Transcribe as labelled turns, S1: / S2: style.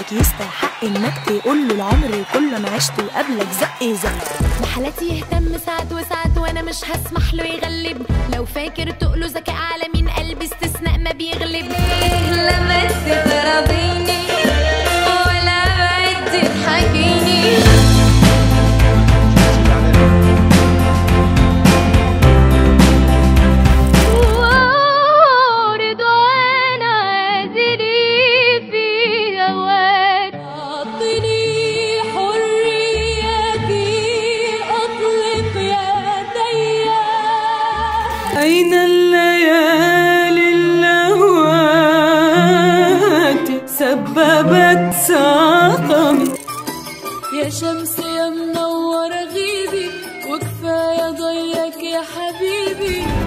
S1: قلبك يستحق انك تقول له العمر كله انا عشت وقبلك زق زق
S2: بحالاتي يهتم ساعات وساعات وانا مش هسمح له يغلب لو فاكر تقله ذكاء على مين قلبي استثناء ما بيغلب لما تضربيني ولا بعد تضحكيني ورضوان عازلي في هواك أعطني حريتي أطلق يدي
S3: أين الليالي اللواتي سببت سقمي
S2: يا شمس يا منور غيبي وكفاية ضيك يا حبيبي